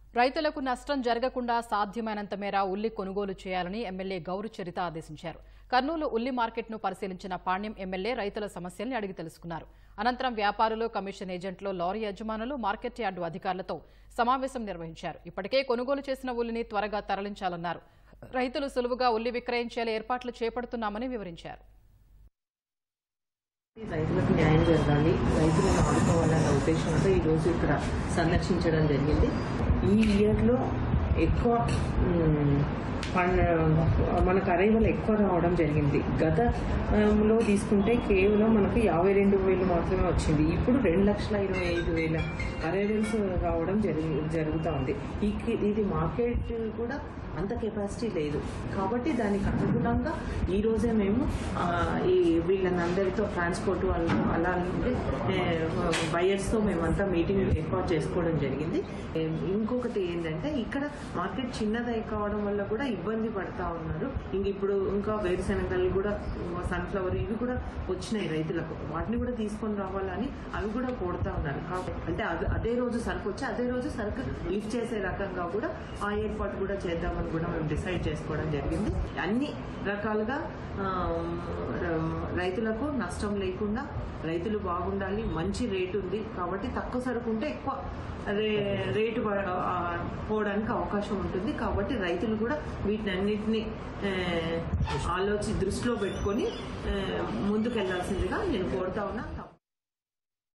రైతులకు నష్టం జరగకుండా సాధ్యమైనంత మేర ఉల్లి కొనుగోలు చేయాలని ఎమ్మెల్యే గౌరు చరిత ఆదేశించారు కర్నూలు ఉల్లి మార్కెట్ను పరిశీలించిన పాణ్యం ఎమ్మెల్యే రైతుల సమస్యల్ని అడిగి తెలుసుకున్నారు అనంతరం వ్యాపారులు కమిషన్ ఏజెంట్లు లారీ యజమానులు మార్కెట్ యార్డు అధికారులతో సమావేశం నిర్వహించారు ఇప్పటికే కొనుగోలు చేసిన ఉల్లిని త్వరగా తరలించాలన్నారు రైతులు సులువుగా ఉల్లి విక్రయించేలా ఏర్పాట్లు చేపడుతున్నామని వివరించారు రైతులకు న్యాయం జరగాలి రైతులను ఆదుకోవాలన్న ఉద్దేశంతో ఈరోజు ఇక్కడ సందర్శించడం జరిగింది ఈ ఇయర్లో ఎక్కువ మ్, పండ మనకు అరైవల్ ఎక్కువ రావడం జరిగింది గత ఆమ్, లో తీసుకుంటే కేవలం మనకు యాభై రెండు వేలు మాత్రమే వచ్చింది ఇప్పుడు రెండు లక్షల ఇరవై ఐదు వేల అరైవల్స్ రావడం జరిగి జరుగుతూ ఉంది ఈ ఇది మార్కెట్ కూడా అంత కెపాసిటీ లేదు కాబట్టి దానికి అనుగుణంగా ఈ రోజే మేము ఆ, ఈ వీళ్ళనందరితో ట్రాన్స్పోర్ట్ వాళ్ళు అలా బయర్స్తో మేమంతా మీటింగ్ ఏర్పాటు చేసుకోవడం జరిగింది ఏ, ఇంకొకటి ఏంటంటే ఇక్కడ మార్కెట్ చిన్నదై కావడం వల్ల కూడా ఇబ్బంది పడతా ఉన్నారు ఇంక ఇప్పుడు ఇంకా వేరుశనగలు కూడా సన్ఫ్లవర్ ఇవి కూడా వచ్చినాయి రైతులకు వాటిని కూడా తీసుకొని రావాలని అవి కూడా కోరుతా ఉన్నారు కాబట్టి అంటే అది- అదే రోజు సరుకు వచ్చి అదే రోజు సరుకు లిఫ్ట్ చేసే రకంగా కూడా ఆ ఏర్పాటు కూడా చేద్దామని కూడా మేము డిసైడ్ చేసుకోవడం జరిగింది అన్ని రకాలుగా ఆ, రైతులకు నష్టం లేకుండా రైతులు బాగుండాలి మంచి రేటు ఉంది కాబట్టి తక్కువ సరుకు ఉంటే ఎక్కువ రే రేటు పడ- ఆ, పోవడానికి అవకాశం ఉంటుంది కాబట్టి రైతులు కూడా వీటినన్నిటిని ఆ, ఆలోచి దృష్టిలో పెట్టుకొని ఆ, ముందుకెళ్లాల్సిందిగా నేను కోరుతా ఉన్నా